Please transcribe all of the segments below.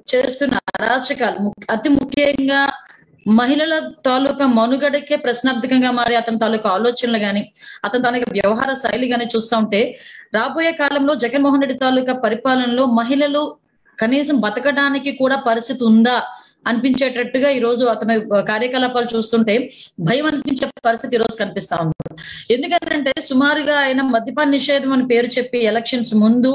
చేస్తున్న అరాచకాలు ము- అతి ముఖ్యంగా మహిళల తాలూకా మనుగడకే ప్రశ్నార్థకంగా మారి అతని తాలూకా ఆలోచనలు గాని అతని తాలూకా వ్యవహార శైలి గాని చూస్తా ఉంటే రాబోయే కాలంలో జగన్మోహన్ రెడ్డి తాలూకా పరిపాలనలో మహిళలు కనీసం బతకడానికి కూడా పరిస్థితి ఉందా అనిపించేటట్టుగా ఈ రోజు అతని కార్యకలాపాలు చూస్తుంటే భయం అనిపించే పరిస్థితి ఈ రోజు కనిపిస్తా ఉంది ఎందుకంటే సుమారుగా ఆయన మద్యపాన నిషేధం అని పేరు చెప్పి ఎలక్షన్స్ ముందు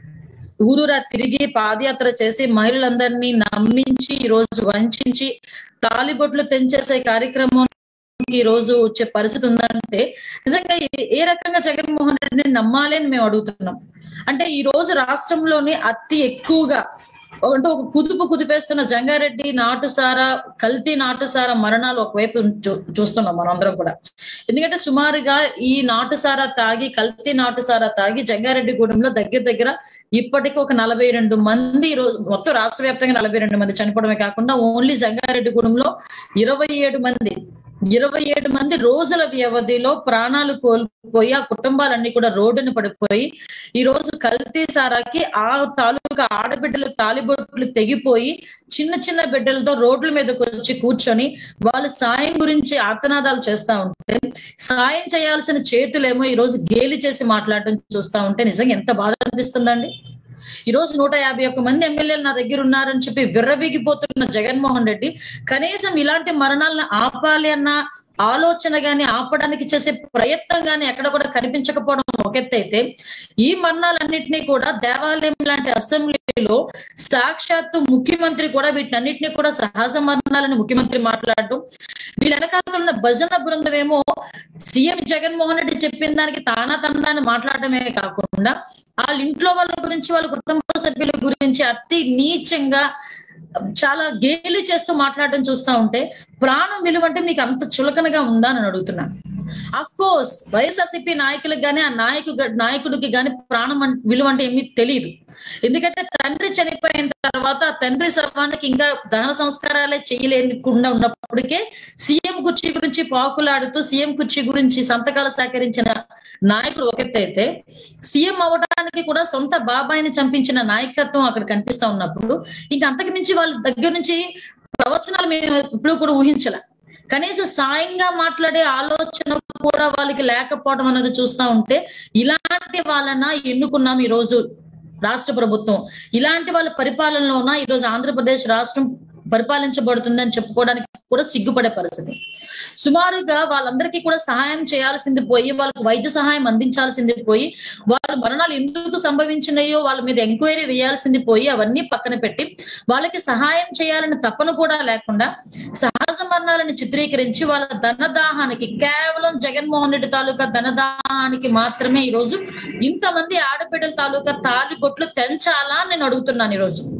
ఊరూరా తిరిగి పాదయాత్ర చేసి మహిళలందరినీ నమ్మించి ఈ రోజు వంచి తాలిబొట్లు తెంచేసే కార్యక్రమం ఈ రోజు వచ్చే పరిస్థితి ఉందంటే నిజంగా ఏ- ఏ రకంగా జగన్మోహన్ రెడ్డిని నమ్మాలి అని మేము అడుగుతున్నాం అంటే ఈ రోజు రాష్ట్రంలోని అతి ఎక్కువగా అంటే ఒక కుదుపు కుదిపేస్తున్న జంగారెడ్డి నాటుసారా కల్తీ నాటుసారా మరణాలు ఒకవైపు చూ- చూస్తున్నాం మనం అందరం కూడా ఎందుకంటే సుమారుగా ఈ నాటుసారా తాగి కల్తీ నాటుసారా తాగి జంగారెడ్డిగూడెంలో దగ్గర దగ్గర ఇప్పటికి ఒక నలభై రెండు మంది ఈ రోజు మొత్తం రాష్ట్ర వ్యాప్తంగా నలభై రెండు మంది చనిపోవడమే కాకుండా ఓన్లీ జంగారెడ్డిగూడెంలో ఇరవై ఏడు మంది ఇరవై ఏడు మంది రోజుల వ్యవధిలో ప్రాణాలు కోల్పోయి ఆ కుటుంబాలన్నీ కూడా రోడ్డున పడిపోయి ఈ రోజు కల్తీ సారాకి ఆ తాలూకా ఆడబిడ్డలు తాలిబొట్లు తెగిపోయి చిన్న చిన్న బిడ్డలతో రోడ్ల మీదకి వచ్చి కూర్చొని వాళ్ళు సాయం గురించి ఆర్తనాదాలు చేస్తా ఉంటే సాయం చేయాల్సిన చేతులేమో ఈ రోజు గేలి చేసి మాట్లాడటం చూస్తా ఉంటే నిజంగా ఎంత బాధ అనిపిస్తుందండి ఈ రోజు నూట యాభై ఒక్క మంది ఎమ్మెల్యేలు నా దగ్గర ఉన్నారని చెప్పి విర్రవీగిపోతున్న జగన్మోహన్ రెడ్డి కనీసం ఇలాంటి మరణాలను ఆపాలి అన్న ఆలోచన గాని ఆపడానికి చేసే ప్రయత్నం గాని ఎక్కడ కూడా కనిపించకపోవడం ఒక ఎత్తు అయితే ఈ మరణాలన్నింటినీ కూడా దేవాలయం లాంటి అసెంబ్లీలో సాక్షాత్తు ముఖ్యమంత్రి కూడా వీటన్నిటిని కూడా సహజ మరణాలని ముఖ్యమంత్రి మాట్లాడటం వీళ్ళ వెనకాల ఉన్న భజన బృందం ఏమో సీఎం జగన్మోహన్ రెడ్డి చెప్పిన దానికి తానా తందాన్ని మాట్లాడటమే కాకుండా వాళ్ళ ఇంట్లో వాళ్ళ గురించి వాళ్ళ కుటుంబ సభ్యుల గురించి అతి నీచంగా చాలా గేలి చేస్తూ మాట్లాడడం చూస్తా ఉంటే ప్రాణం విలువ అంటే మీకు అంత చులకనగా ఉందా అని అడుగుతున్నాను అఫ్ కోర్స్ వైఎస్ఆర్సీపీ నాయకులకు గానీ ఆ నాయకు నాయకుడికి గానీ ప్రాణం అన్- విలువ అంటే ఏమీ తెలియదు ఎందుకంటే తండ్రి చనిపోయిన తర్వాత ఆ తండ్రి శవానికి ఇంకా దహన సంస్కారాలే చేయలేకుండా ఉన్నప్పటికే సీఎం కుర్చీ గురించి పాకులాడుతూ సీఎం కుర్చీ గురించి సంతకాలు సేకరించిన నాయకుడు ఒకటైతే సీఎం అవ్వడానికి కూడా సొంత బాబాయిని చంపించిన నాయకత్వం అక్కడ కనిపిస్తా ఉన్నప్పుడు ఇంకా అంతకు మించి వాళ్ళ దగ్గర నుంచి ప్రవచనాలు మేము ఇప్పుడు కూడా ఊహించలే కనీసం సాయంగా మాట్లాడే ఆలోచన కూడా వాళ్ళకి లేకపోవడం అనేది చూస్తా ఉంటే ఇలాంటి వాళ్ళన ఎన్నుకున్నాం ఈ రోజు రాష్ట్ర ప్రభుత్వం ఇలాంటి వాళ్ళ పరిపాలనలో ఉన్న ఈ రోజు ఆంధ్రప్రదేశ్ రాష్ట్రం పరిపాలించబడుతుందని చెప్పుకోవడానికి కూడా సిగ్గుపడే పరిస్థితి సుమారుగా వాళ్ళందరికీ కూడా సహాయం చేయాల్సింది పోయి వాళ్ళకి వైద్య సహాయం అందించాల్సింది పోయి వాళ్ళ మరణాలు ఎందుకు సంభవించినాయో వాళ్ళ మీద ఎంక్వైరీ వేయాల్సింది పోయి అవన్నీ పక్కన పెట్టి వాళ్ళకి సహాయం చేయాలని తపన కూడా లేకుండా సహజ మరణాలను చిత్రీకరించి వాళ్ళ ధనదాహానికి కేవలం జగన్మోహన్ రెడ్డి తాలూకా ధనదాహానికి మాత్రమే ఈ రోజు ఇంతమంది ఆడబిడ్డల తాలూకా తాలిబొట్లు తెంచాలా అని నేను అడుగుతున్నాను ఈ రోజు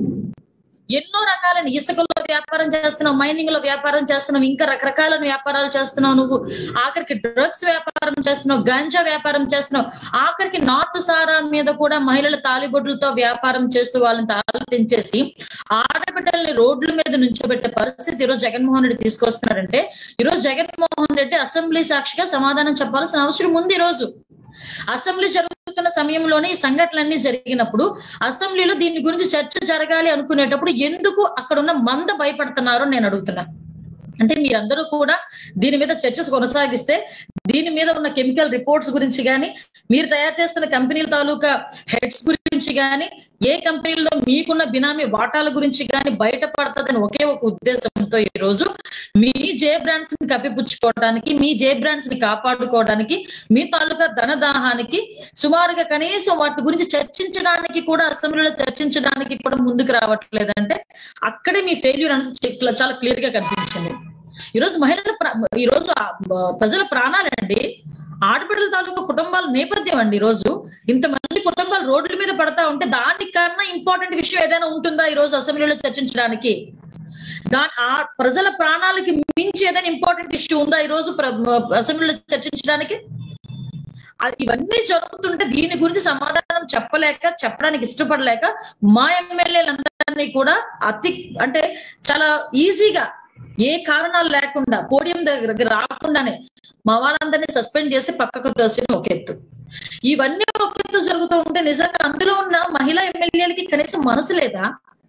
ఎన్నో రకాలైన ఇసుకలో వ్యాపారం చేస్తున్నావు మైనింగ్ లో వ్యాపారం చేస్తున్నావు ఇంకా రకరకాల వ్యాపారాలు చేస్తున్నావు నువ్వు ఆఖరికి డ్రగ్స్ వ్యాపారం చేస్తున్నావు గంజా వ్యాపారం చేస్తున్నావు ఆఖరికి నాటు సారా మీద కూడా మహిళల తాలిబొడ్లతో వ్యాపారం చేస్తూ వాళ్ళని తాళం తెంచేసి ఆడబిడ్డల్ని రోడ్ల మీద నుంచోబెట్టే పరిస్థితి ఈరోజు జగన్మోహన్ రెడ్డి తీసుకొస్తున్నారంటే ఈరోజు జగన్మోహన్ రెడ్డి అసెంబ్లీ సాక్షిగా సమాధానం చెప్పాల్సిన అవసరం ఉంది ఈ రోజు అసెంబ్లీ జరుగుతున్న సమయంలోనే ఈ సంఘటనలన్నీ జరిగినప్పుడు అసెంబ్లీలో దీని గురించి చర్చ జరగాలి అనుకునేటప్పుడు ఎందుకు అక్కడ ఉన్న మంద భయపడుతున్నారో నేను అడుగుతున్నా అంటే మీరందరూ కూడా దీని మీద చర్చస్ కొనసాగిస్తే దీని మీద ఉన్న కెమికల్ రిపోర్ట్స్ గురించి కానీ మీరు తయారు చేస్తున్న కంపెనీల తాలూకా హెడ్స్ గురించి కానీ ఏ కంపెనీల్లో మీకున్న బినామీ వాటాల గురించి కానీ బయటపడుతుందని ఒకే ఒక ఉద్దేశంతో ఈ రోజు మీ జే బ్రాండ్స్ ని కప్పిపుచ్చుకోవడానికి మీ జే బ్రాండ్స్ ని కాపాడుకోవడానికి మీ తాలూకా ధనదాహానికి సుమారుగా కనీసం వాటి గురించి చర్చించడానికి కూడా అసెంబ్లీలో చర్చించడానికి కూడా ముందుకు రావట్లేదంటే అక్కడే మీ ఫెయిల్యూర్ అనేది చె- చాలా క్లియర్ గా కనిపించింది ఈ రోజు మహిళల ప్ర- ఈ రోజు ఆ బ- ప్రజల ప్రాణాలండి ఆడపిల్లల తాలూకా కుటుంబాల నేపథ్యం అండి ఈ రోజు ఇంతమంది కుటుంబాలు రోడ్ల మీద పడతా ఉంటే దానికన్నా ఇంపార్టెంట్ విషయం ఏదైనా ఉంటుందా ఈ రోజు అసెంబ్లీలో చర్చించడానికి దాని ఆ ప్రజల ప్రాణాలకి మించి ఏదైనా ఇంపార్టెంట్ ఇష్యూ ఉందా ఈ రోజు ప్ర- అసెంబ్లీలో చర్చించడానికి ఆ- ఇవన్నీ జరుగుతుంటే దీని గురించి సమాధానం చెప్పలేక చెప్పడానికి ఇష్టపడలేక మా ఎమ్మెల్యేలందరినీ కూడా అతి అంటే చాలా ఈజీగా ఏ కారణాలు లేకుండా పోడియం దగ్గర రాకుండానే మా వాళ్ళందరినీ సస్పెండ్ చేసి పక్కకు తోసిన ఒక ఎత్తు ఇవన్నీ ఒక ఎత్తు జరుగుతూ ఉంటే నిజంగా అందులో ఉన్న మహిళా ఎమ్మెల్యేలకి కనీసం మనసు లేదా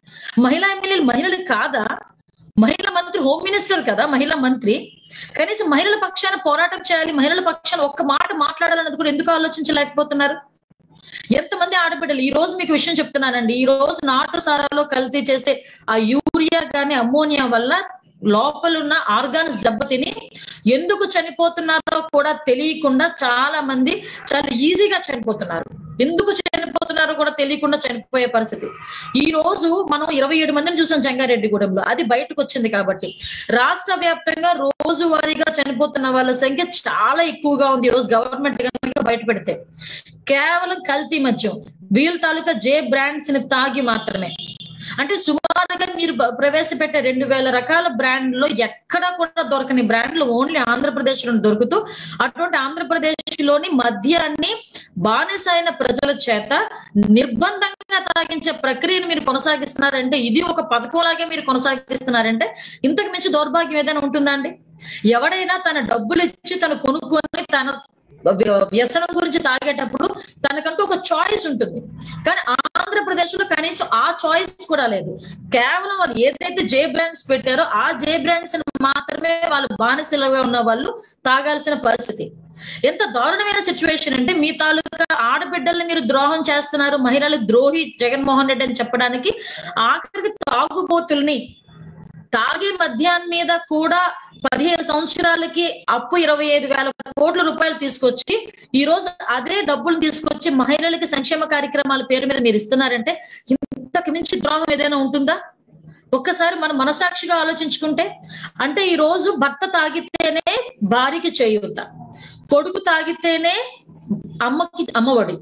మహిళా ఎమ్మెల్యేలు మహిళలు కాదా మహిళా మంత్రి హోమ్ మినిస్టర్ కదా మహిళా మంత్రి కనీసం మహిళల పక్షాన పోరాటం చేయాలి మహిళల పక్షాన ఒక్క మాట మాట్లాడాలన్నది కూడా ఎందుకు ఆలోచించలేకపోతున్నారు ఎంతమంది ఆడబిడ్డలు ఈ రోజు మీకు విషయం చెప్తున్నానండి ఈ రోజు నాటు సారాలో కల్తీ చేసే ఆ యూరియా గాని అమ్మోనియా వల్ల లోపల ఉన్న ఆర్గాన్స్ దెబ్బతిని ఎందుకు చనిపోతున్నారో కూడా తెలియకుండా చాలా మంది చాలా ఈజీగా చనిపోతున్నారు ఎందుకు చనిపోతున్నారో కూడా తెలియకుండా చనిపోయే పరిస్థితి ఈ రోజు మనం ఇరవై ఏడు మందిని చూసాం జంగారెడ్డిగూడెంలో అది బయటకు వచ్చింది కాబట్టి రాష్ట్ర వ్యాప్తంగా రోజువారీగా చనిపోతున్న వాళ్ళ సంఖ్య చాలా ఎక్కువగా ఉంది ఈ రోజు గవర్నమెంట్ కనుక బయట పెడితే కేవలం కల్తీ మద్యం వీల్ తాలూకా జే బ్రాండ్స్ ని తాగి మాత్రమే అంటే సుమారుగా మీరు బ- ప్రవేశపెట్టే రెండు వేల రకాల బ్రాండ్ లో ఎక్కడా కూడా దొరకని బ్రాండ్లు ఓన్లీ ఆంధ్రప్రదేశ్ లో దొరుకుతూ అటువంటి ఆంధ్రప్రదేశ్ లోని మద్యాన్ని బానిసైన ప్రజల చేత నిర్బంధంగా తాగించే ప్రక్రియను మీరు కొనసాగిస్తున్నారంటే ఇది ఒక పథకంలాగే మీరు కొనసాగిస్తున్నారంటే ఇంతకు మించి దౌర్భాగ్యం ఏదైనా ఉంటుందా అండి ఎవడైనా తన డబ్బులు ఇచ్చి తను కొనుక్కొని తన వ్య- వ్యసనం గురించి తాగేటప్పుడు తనకంటూ ఒక చాయిస్ ఉంటుంది కానీ ఆంధ్రప్రదేశ్ లో కనీసం ఆ చాయిస్ కూడా లేదు కేవలం వాళ్ళు ఏదైతే జే బ్రాండ్స్ పెట్టారో ఆ జే బ్రాండ్స్ మాత్రమే వాళ్ళు బానిసలుగా ఉన్న వాళ్ళు తాగాల్సిన పరిస్థితి ఎంత దారుణమైన సిచ్యువేషన్ అంటే మీ తాలూకా ఆడబిడ్డల్ని మీరు ద్రోహం చేస్తున్నారు మహిళలు ద్రోహి జగన్మోహన్ రెడ్డి అని చెప్పడానికి ఆఖరికి తాగుబోతుల్ని తాగే మద్యాన్ని మీద కూడా పదిహేను సంవత్సరాలకి అప్పు ఇరవై ఐదు వేల కోట్ల రూపాయలు తీసుకొచ్చి ఈ రోజు అదే డబ్బులు తీసుకొచ్చి మహిళలకి సంక్షేమ కార్యక్రమాల పేరు మీద మీరు ఇస్తున్నారంటే ఇంతకు మించి ద్రోహం ఏదైనా ఉంటుందా ఒక్కసారి మనం మనసాక్షిగా ఆలోచించుకుంటే అంటే ఈ రోజు భర్త తాగితేనే భార్యకి చేయూత కొడుకు తాగితేనే అమ్మకి అమ్మఒడి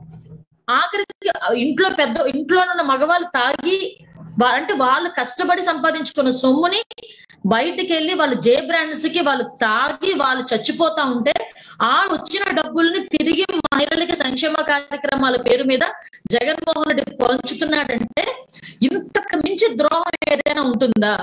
ఆఖరికి ఇంట్లో పెద్ద ఇంట్లో ఉన్న మగవాళ్ళు తాగి వా- అంటే వాళ్ళు కష్టపడి సంపాదించుకున్న సొమ్ముని బయటికి వెళ్ళి వాళ్ళు జే బ్రాండ్స్ కి వాళ్ళు తాగి వాళ్ళు చచ్చిపోతా ఉంటే ఆ వచ్చిన డబ్బుల్ని తిరిగి మహిళలకి సంక్షేమ కార్యక్రమాల పేరు మీద జగన్మోహన్ రెడ్డి పంచుతున్నాడంటే ఇంతకు మించి ద్రోహం ఏదైనా ఉంటుందా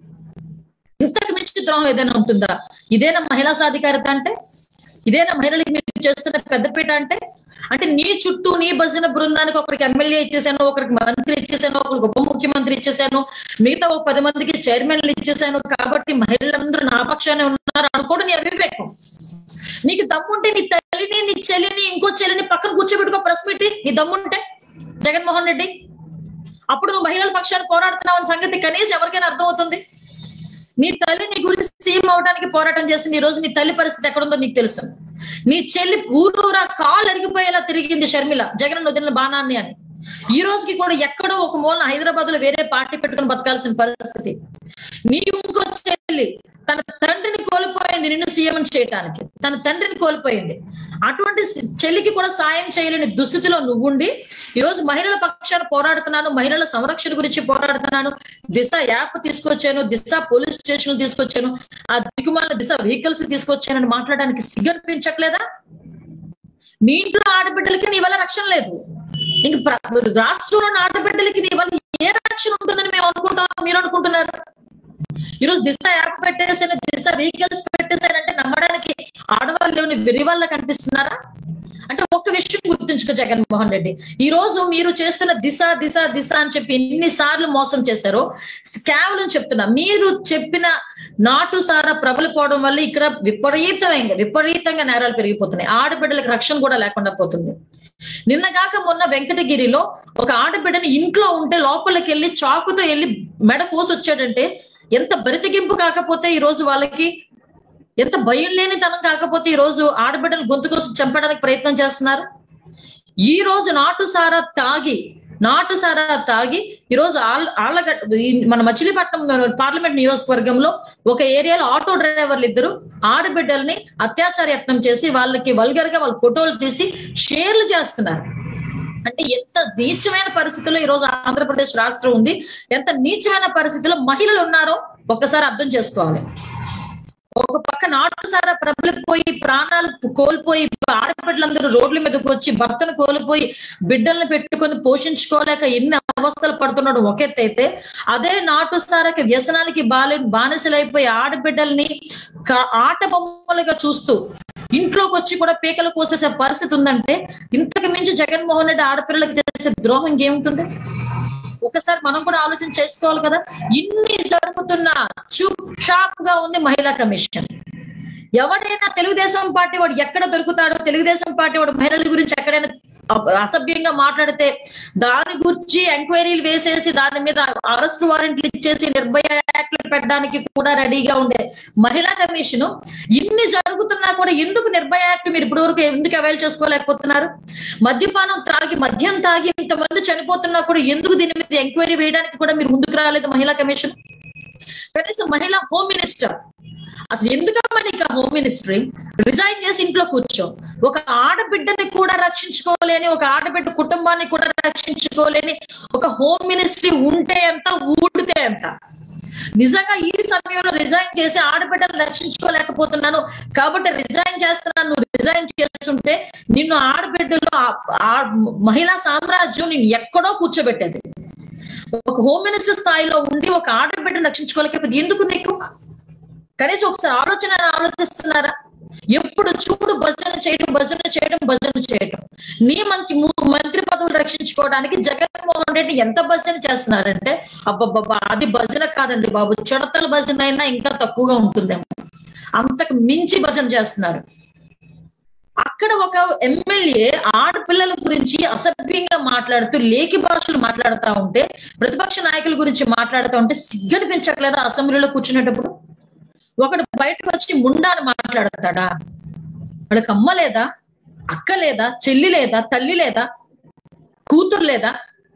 ఇంతకు మించి ద్రోహం ఏదైనా ఉంటుందా ఇదేనా మహిళా సాధికారత అంటే ఇదేనా మహిళలకి మీరు చేస్తున్న పెద్దపీట అంటే అంటే నీ చుట్టూ నీ భజన బృందానికి ఒకరికి ఎమ్మెల్యే ఇచ్చేసాను ఒకరికి మంత్రి ఇచ్చేసాను ఒకరికి ఉప ముఖ్యమంత్రి ఇచ్చేసాను మిగతా ఒక పది మందికి చైర్మన్లు ఇచ్చేసాను కాబట్టి మహిళలందరూ నా పక్షానే ఉన్నారు అనుకోవడం నీ అవివేకం నీకు దమ్ముంటే నీ తల్లిని నీ చెల్లిని ఇంకో చెల్లిని పక్కన కూర్చోబెట్టుకో ప్రెస్ పెట్టి నీ దమ్ముంటే జగన్మోహన్ రెడ్డి అప్పుడు నువ్వు మహిళల పక్షాన్ని పోరాడుతున్నావు అన్న సంగతి కనీసం ఎవరికైనా అర్థమవుతుంది నీ తల్లి నీ గురించి సీఎం అవడానికి పోరాటం చేసింది ఈ రోజు నీ తల్లి పరిస్థితి ఎక్కడుందో నీకు తెలుసు నీ చెల్లి ఊరూరా కాలు ఎరిగిపోయేలా తిరిగింది షర్మిల జగన్ వదిలిన బాణాన్ని అని ఈ రోజుకి కూడా ఎక్కడో ఒక మూలన హైదరాబాద్ లో వేరే పార్టీ పెట్టుకుని బతకాల్సిన పరిస్థితి నీ ఇంకో చెల్లి తన తండ్రిని కోల్పోయింది నిన్ను సీఎం చేయటానికి తన తండ్రిని కోల్పోయింది అటువంటి చెల్లికి కూడా సాయం చేయలేని దుస్థితిలో నువ్వుండి ఈ రోజు మహిళల పక్షాన పోరాడుతున్నాను మహిళల సంరక్షణ గురించి పోరాడుతున్నాను దిశ యాప్ తీసుకొచ్చాను దిశ పోలీస్ స్టేషన్ తీసుకొచ్చాను ఆ దిగుమాల దిశ వెహికల్స్ తీసుకొచ్చానని మాట్లాడడానికి సిగ్గనిపించట్లేదా నీ ఇంట్లో ఆడబిడ్డలకి నీ వల్ల రక్షణ లేదు ఇంక ప్ర- రాష్ట్రంలో ఉన్న ఆడబిడ్డలకి నీ వల్ల ఏ రక్షణ ఉంటుందని మేము అనుకుంటాం మీరు అనుకుంటున్నారు ఈరోజు దిశ యాప్ పెట్టేసాను దిశ వెహికల్స్ పెట్టేశానంటే నమ్మడానికి ఆడవాళ్ళు ఏమైనా వెర్రి వాళ్ళ కనిపిస్తున్నారా అంటే ఒక్క విషయం గుర్తుంచుకో జగన్మోహన్ రెడ్డి ఈ రోజు మీరు చేస్తున్న దిశ దిశ దిశ అని చెప్పి ఎన్ని సార్లు మోసం చేశారో కేవలం చెప్తున్నా మీరు చెప్పిన నాటు సారా ప్రబలిపోవడం వల్ల ఇక్కడ విపరీతమైన విపరీతంగా నేరాలు పెరిగిపోతున్నాయి ఆడబిడ్డలకు రక్షణ కూడా లేకుండా పోతుంది నిన్నగాక మొన్న వెంకటగిరిలో ఒక ఆడబిడ్డని ఇంట్లో ఉంటే లోపలికి వెళ్ళి చాకుతో వెళ్ళి మెడ కోసి వచ్చాడంటే ఎంత బరితెగింపు కాకపోతే ఈ రోజు వాళ్ళకి ఎంత భయం లేని తనం కాకపోతే ఈ రోజు ఆడబిడ్డలు గొంతు కోసం చంపడానికి ప్రయత్నం చేస్తున్నారు ఈ రోజు నాటు సారా తాగి నాటు సారా తాగి ఈ రోజు ఆళ్ళ- ఆళ్ళగడ్డ ఈ మన మచిలీపట్నం పార్లమెంట్ నియోజకవర్గంలో ఒక ఏరియాలో ఆటో డ్రైవర్లు ఇద్దరు ఆడబిడ్డల్ని అత్యాచార యత్నం చేసి వాళ్ళకి వల్గర్ గా వాళ్ళ ఫోటోలు తీసి షేర్లు చేస్తున్నారు అంటే ఎంత నీచమైన పరిస్థితుల్లో ఈ రోజు ఆంధ్రప్రదేశ్ రాష్ట్రం ఉంది ఎంత నీచమైన పరిస్థితుల్లో మహిళలు ఉన్నారో ఒక్కసారి అర్థం చేసుకోవాలి ఒక పక్క నాటు సారా ప్రబలిపోయి ప్రాణాలు కోల్పోయి ఆడబిడ్డలందరూ రోడ్ల మీదకి వచ్చి భర్తను కోల్పోయి బిడ్డల్ని పెట్టుకొని పోషించుకోలేక ఎన్ని అవస్థలు పడుతున్నాడు ఒక ఎత్తు అయితే అదే నాటు సారాకి వ్యసనానికి బాలి బానిసలైపోయి ఆడబిడ్డల్ని క- ఆట బొమ్మలుగా చూస్తూ ఇంట్లోకి వచ్చి కూడా పీకలు కోసేసే పరిస్థితి ఉందంటే ఇంతకు మించి జగన్మోహన్ రెడ్డి ఆడపిల్లలకి చేసే ద్రోహం ఇంకేముంటుంది ఒకసారి మనం కూడా ఆలోచన చేసుకోవాలి కదా ఇన్ని జరుగుతున్నా చూప్ షాప్ గా ఉంది మహిళా కమిషన్ ఎవడైనా తెలుగుదేశం పార్టీ వాడు ఎక్కడ దొరుకుతాడో తెలుగుదేశం పార్టీ వాడు మహిళల గురించి ఎక్కడైనా అ- అసభ్యంగా మాట్లాడితే దాని గురించి ఎంక్వైరీలు వేసేసి దాని మీద అరెస్ట్ వారెంట్లు ఇచ్చేసి నిర్భయ యాక్ట్లు పెట్టడానికి కూడా రెడీగా ఉండే మహిళా కమిషన్ ఇన్ని జరుగుతున్నా కూడా ఎందుకు నిర్భయ యాక్ట్ మీరు ఇప్పటి వరకు ఎందుకు అవైల్ చేసుకోలేకపోతున్నారు మద్యపానం తాగి మద్యం తాగి ఇంతమంది చనిపోతున్నా కూడా ఎందుకు దీని మీద ఎంక్వైరీ వేయడానికి కూడా మీరు ముందుకు రాలేదు మహిళా కమిషన్ కనీసం మహిళా హోమ్ మినిస్టర్ అసలు ఎందుకమ్మా నీకు ఆ హోమ్ మినిస్ట్రీ రిజైన్ చేసి ఇంట్లో కూర్చో ఒక ఆడబిడ్డని కూడా రక్షించుకోలేని ఒక ఆడబిడ్డ కుటుంబాన్ని కూడా రక్షించుకోలేని ఒక హోమ్ మినిస్ట్రీ ఉంటే ఎంత ఊడితే ఎంత నిజంగా ఈ సమయంలో రిజైన్ చేసి ఆడబిడ్డలు రక్షించుకోలేకపోతున్నాను కాబట్టి రిజైన్ చేస్తున్నాను నువ్వు రిజైన్ చేస్తుంటే నిన్ను ఆడబిడ్డలు ఆ- ఆ మహిళా సామ్రాజ్యం నేను ఎక్కడో కూర్చోబెట్టేది ఒక హోమ్ మినిస్టర్ స్థాయిలో ఉండి ఒక ఆడబిడ్డను రక్షించుకోలేకపోతే ఎందుకు నీకు కనీసం ఒకసారి ఆలోచన ఆలోచిస్తున్నారా ఎప్పుడు చూడు భజన చేయడం భజన చేయడం భజన చేయడం నీ మంచి ము- మంత్రి పదవులు రక్షించుకోవడానికి జగన్మోహన్ రెడ్డి ఎంత భజన చేస్తున్నారంటే అబ్బబ్బబ్బా అది భజన కాదండి బాబు చిడతల భజన అయినా ఇంకా తక్కువగా ఉంటుందేమో అంతకు మించి భజన చేస్తున్నారు అక్కడ ఒక ఎమ్మెల్యే ఆడపిల్లల గురించి అసభ్యంగా మాట్లాడుతూ లేఖి భాషలు మాట్లాడుతూ ఉంటే ప్రతిపక్ష నాయకుల గురించి మాట్లాడుతూ ఉంటే సిగ్గనిపించట్లేదా అసెంబ్లీలో కూర్చునేటప్పుడు ఒకడు బయటకు వచ్చి ముండాని మాట్లాడతాడా వాళ్ళకి అమ్మ లేదా అక్క లేదా చెల్లి లేదా తల్లి లేదా కూతురు లేదా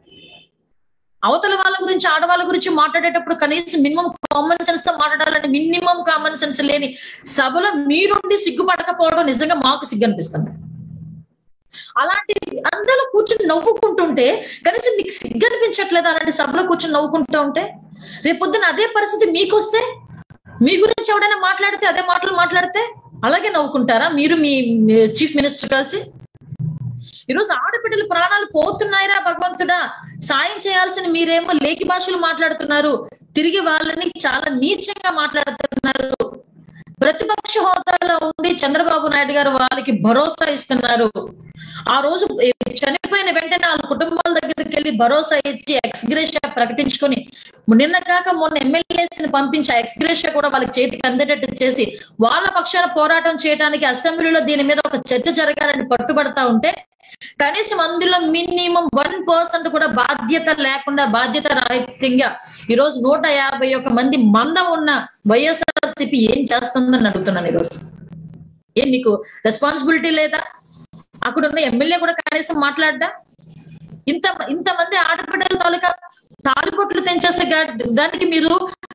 అవతల వాళ్ళ గురించి ఆడవాళ్ళ గురించి మాట్లాడేటప్పుడు కనీసం మినిమం కామన్ సెన్స్ తో మాట్లాడాలని మినిమం కామన్ సెన్స్ లేని సభలో మీరుండి సిగ్గుపడకపోవడం నిజంగా మాకు సిగ్గు అనిపిస్తుంది అలాంటి అందరూ కూర్చుని నవ్వుకుంటుంటే కనీసం మీకు సిగ్గు అనిపించట్లేదు అలాంటి సభలో కూర్చుని నవ్వుకుంటూ ఉంటే రేపొద్దున అదే పరిస్థితి మీకు వస్తే మీ గురించి ఎవడైనా మాట్లాడితే అదే మాటలు మాట్లాడితే అలాగే నవ్వుకుంటారా మీరు మీ చీఫ్ మినిస్టర్ కలిసి ఈరోజు ఆడబిడ్డల ప్రాణాలు పోతున్నాయిరా భగవంతుడా సాయం చేయాల్సిన మీరేమో లేఖి భాషలు మాట్లాడుతున్నారు తిరిగి వాళ్ళని చాలా నీచంగా మాట్లాడుతున్నారు ప్రతిపక్ష హోదాలో ఉండి చంద్రబాబు నాయుడు గారు వాళ్ళకి భరోసా ఇస్తున్నారు ఆ రోజు చనిపోయిన వెంటనే వాళ్ళ కుటుంబాల దగ్గరికి వెళ్ళి భరోసా ఇచ్చి ఎక్స్గ్రేషియా ప్రకటించుకొని నిన్న కాక మొన్న ఎమ్మెల్యేస్ ని పంపించి ఆ ఎక్స్గ్రేషియా కూడా వాళ్ళకి చేతికి అందేటట్టు చేసి వాళ్ళ పక్షాన పోరాటం చేయడానికి అసెంబ్లీలో దీని మీద ఒక చర్చ జరగాలని పట్టుబడతా ఉంటే కనీసం అందులో మినిమం వన్ పర్సెంట్ కూడా బాధ్యత లేకుండా బాధ్యత రాహిత్యంగా ఈ రోజు నూట యాభై ఒక్క మంది మంద ఉన్న వైఎస్ఆర్సీపీ ఏం చేస్తుందని అడుగుతున్నాను ఈరోజు ఏం మీకు రెస్పాన్సిబిలిటీ లేదా అక్కడ ఉన్న ఎమ్మెల్యే కూడా కనీసం మాట్లాడ్డా ఇంత ఇంతమంది ఆడబిడ్డల తాలూకా తాలిబొట్లు తెంచేసే గా- దానికి మీరు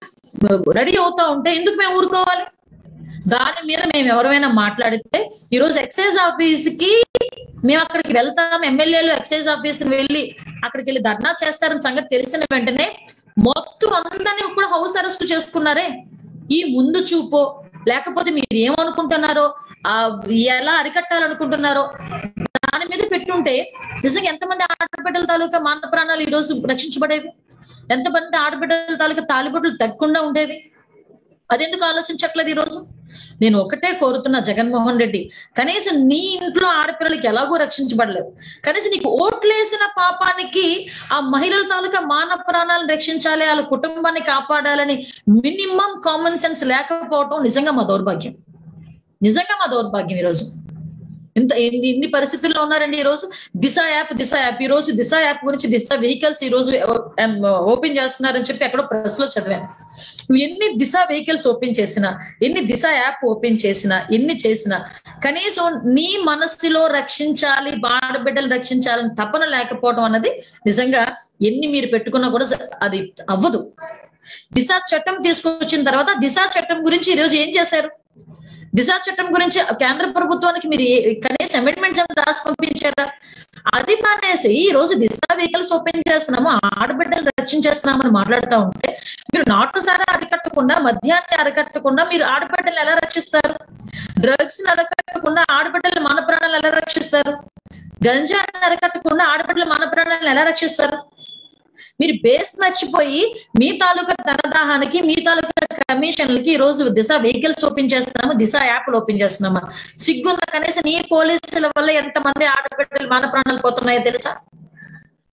రెడీ అవుతా ఉంటే ఎందుకు మేము ఊరుకోవాలి దాని మీద మేము ఎవరైనా మాట్లాడితే ఈ రోజు ఎక్సైజ్ ఆఫీస్ కి మేము అక్కడికి వెళ్తాం ఎమ్మెల్యేలు ఎక్సైజ్ ఆఫీస్ వెళ్ళి అక్కడికి వెళ్ళి ధర్నా చేస్తారని సంగతి తెలిసిన వెంటనే మొత్తం అందరినీ కూడా హౌస్ అరెస్ట్ చేసుకున్నారే ఈ ముందు చూపో లేకపోతే మీరు ఏమనుకుంటున్నారో ఆ ఎలా అరికట్టాలనుకుంటున్నారో దాని మీద పెట్టుంటే నిజంగా ఎంతమంది ఆడబిడ్డల తాలూకా మాన ప్రాణాలు ఈ రోజు రక్షించబడేవి ఎంతమంది ఆడబిడ్డల తాలూకా తాలిబొట్లు తగ్గకుండా ఉండేవి అదెందుకు ఆలోచించట్లేదు ఈ రోజు నేను ఒకటే కోరుతున్నా జగన్మోహన్ రెడ్డి కనీసం నీ ఇంట్లో ఆడపిల్లలకి ఎలాగో రక్షించబడలేదు కనీసం నీకు ఓట్లేసిన పాపానికి ఆ మహిళల తాలూకా మానవ ప్రాణాలను రక్షించాలి వాళ్ళ కుటుంబాన్ని కాపాడాలని మినిమం కామన్ సెన్స్ లేకపోవటం నిజంగా మా దౌర్భాగ్యం నిజంగా మా దౌర్భాగ్యం ఈరోజు ఇంత ఇన్ని ఇన్ని పరిస్థితుల్లో ఉన్నారండి ఈ రోజు దిశ యాప్ దిశ యాప్ ఈ రోజు దిశ యాప్ గురించి దిశ వెహికల్స్ ఈ రోజు ఓపెన్ చేస్తున్నారని చెప్పి ఎక్కడో ప్రెస్ లో చదివాను నువ్వు ఎన్ని దిశ వెహికల్స్ ఓపెన్ చేసినా ఎన్ని దిశ యాప్ ఓపెన్ చేసినా ఎన్ని చేసినా కనీసం నీ మనస్సులో రక్షించాలి ఆడబిడ్డలు రక్షించాలని తపన లేకపోవడం అన్నది నిజంగా ఎన్ని మీరు పెట్టుకున్నా కూడా అది అవ్వదు దిశ చట్టం తీసుకొచ్చిన తర్వాత దిశ చట్టం గురించి ఈ రోజు ఏం చేశారు దిశ చట్టం గురించి కేంద్ర ప్రభుత్వానికి మీరు ఏ- కనీసం అమెండ్మెంట్స్ ఏమైనా రాసి పంపించారా అది మానేసి ఈ రోజు దిశ వెహికల్స్ ఓపెన్ చేస్తున్నాము ఆడబిడ్డలు రక్షించేస్తున్నామని మాట్లాడుతూ ఉంటే మీరు నాటు సారా అరికట్టకుండా మద్యాన్ని అరికట్టకుండా మీరు ఆడబిడ్డలు ఎలా రక్షిస్తారు డ్రగ్స్ ని అరికట్టకుండా ఆడబిడ్డలు మన ప్రాణాలు ఎలా రక్షిస్తారు గంజాన్ని అరికట్టకుండా ఆడబిడ్డలు మన ప్రాణాలను ఎలా రక్షిస్తారు మీరు బేస్ మర్చిపోయి మీ తాలూకా ధనదాహానికి మీ తాలూకా కమిషన్లకి ఈ రోజు దిశ వెహికల్స్ ఓపెన్ చేస్తున్నాము దిశ యాప్లు ఓపెన్ చేస్తున్నామా సిగ్గుందా కనీసం నీ పోలీసుల వల్ల ఎంతమంది ఆడబిడ్డలు మన ప్రాణాలు పోతున్నాయో తెలుసా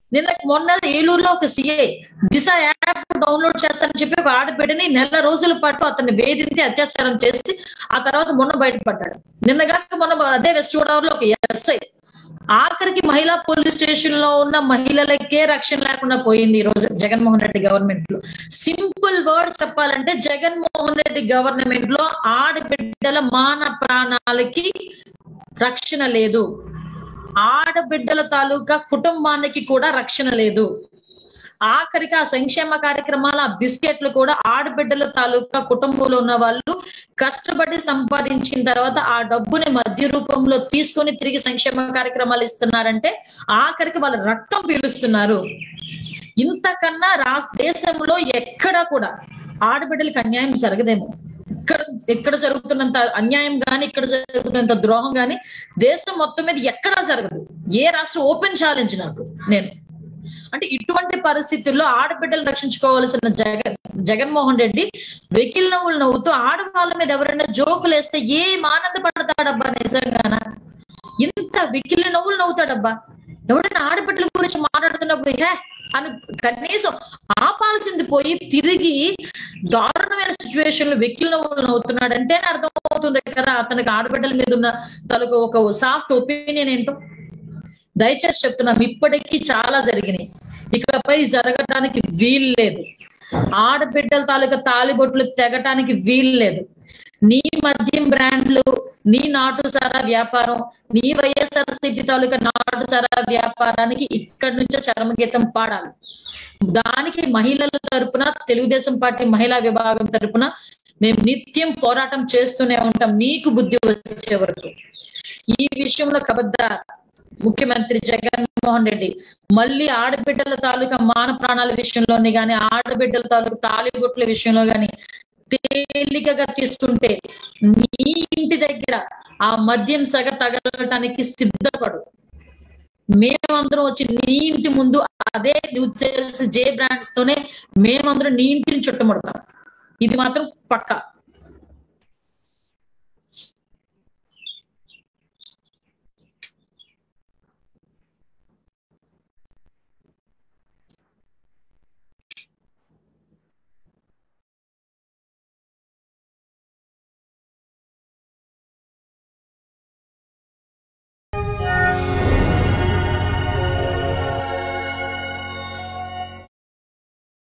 నిన్న మొన్న ఏలూరులో ఒక సిఐ దిశ యాప్ డౌన్లోడ్ చేస్తానని చెప్పి ఒక ఆడబిడ్డని నెల రోజుల పాటు అతన్ని వేధించి అత్యాచారం చేసి ఆ తర్వాత మొన్న బయటపడ్డాడు నిన్నగాక మొన్న అదే వెస్ట్ గోదావరిలో ఒక ఎస్ఐ ఆఖరికి మహిళా పోలీస్ స్టేషన్ లో ఉన్న మహిళలకే రక్షణ లేకుండా పోయింది ఈ రోజు జగన్మోహన్ రెడ్డి గవర్నమెంట్ లో సింపుల్ వర్డ్ చెప్పాలంటే జగన్మోహన్ రెడ్డి గవర్నమెంట్ లో ఆడబిడ్డల మాన ప్రాణాలకి రక్షణ లేదు ఆడబిడ్డల తాలూకా కుటుంబానికి కూడా రక్షణ లేదు ఆఖరికి ఆ సంక్షేమ కార్యక్రమాల ఆ బిస్కెట్లు కూడా ఆడబిడ్డల తాలూకా కుటుంబంలో ఉన్న వాళ్ళు కష్టపడి సంపాదించిన తర్వాత ఆ డబ్బుని మధ్య రూపంలో తీసుకొని తిరిగి సంక్షేమ కార్యక్రమాలు ఇస్తున్నారంటే ఆఖరికి వాళ్ళ రక్తం పీలుస్తున్నారు ఇంతకన్నా రాష్ట్ర దేశంలో ఎక్కడా కూడా ఆడబిడ్డలకు అన్యాయం జరగదేమో ఇక్కడ ఎక్కడ జరుగుతున్నంత అన్యాయం గాని ఇక్కడ జరుగుతున్నంత ద్రోహం గాని దేశం మొత్తం మీద ఎక్కడా జరగదు ఏ రాష్ట్రం ఓపెన్ ఛాలెంజ్ నాకు నేను అంటే ఇటువంటి పరిస్థితుల్లో ఆడబిడ్డలు రక్షించుకోవాల్సిన జగన్ జగన్మోహన్ రెడ్డి వెకిల్ నవ్వులు నవ్వుతూ ఆడవాళ్ళ మీద ఎవరైనా జోకులు వేస్తే ఏం ఆనందపడతాడబ్బా నిజంగానా ఇంత వెకిలి నవ్వులు నవ్వుతాడబ్బా ఎవడైనా ఆడబిడ్డల గురించి మాట్లాడుతున్నప్పుడు హే అని కనీసం ఆపాల్సింది పోయి తిరిగి దారుణమైన సిచ్యువేషన్ లో వెకిల్ నవ్వులు నవ్వుతున్నాడంటే అర్థం అవుతుంది కదా అతనికి ఆడబిడ్డల మీద ఉన్న తనకు ఒక సాఫ్ట్ ఒపీనియన్ ఏంటో దయచేసి చెప్తున్నాం ఇప్పటికీ చాలా జరిగినాయి ఇకపై జరగటానికి వీలు లేదు ఆడబిడ్డల తాలూకా తాలిబొట్లు తెగటానికి వీలు లేదు నీ మద్యం బ్రాండ్లు నీ నాటు సారా వ్యాపారం నీ వైఎస్ఆర్సీపీ తాలూకా నాటు సారా వ్యాపారానికి ఇక్కడి నుంచే చరమగీతం పాడాలి దానికి మహిళల తరపున తెలుగుదేశం పార్టీ మహిళా విభాగం తరపున మేము నిత్యం పోరాటం చేస్తూనే ఉంటాం నీకు బుద్ధి వచ్చే వరకు ఈ విషయంలో కబద్దార్ ముఖ్యమంత్రి జగన్మోహన్ రెడ్డి మళ్ళీ ఆడబిడ్డల తాలూకా మాన ప్రాణాల విషయంలోని గాని ఆడబిడ్డల తాలూకా తాలిబొట్ల విషయంలో గాని తేలికగా తీసుకుంటే నీ ఇంటి దగ్గర ఆ మద్యం సగ తగలటానికి సిద్ధపడు మేమందరం వచ్చి నీ ఇంటి ముందు అదే నువ్వు తెలిసి జే బ్రాండ్స్ తోనే మేమందరం నీ ఇంటిని చుట్టుముడతాం ఇది మాత్రం పక్కా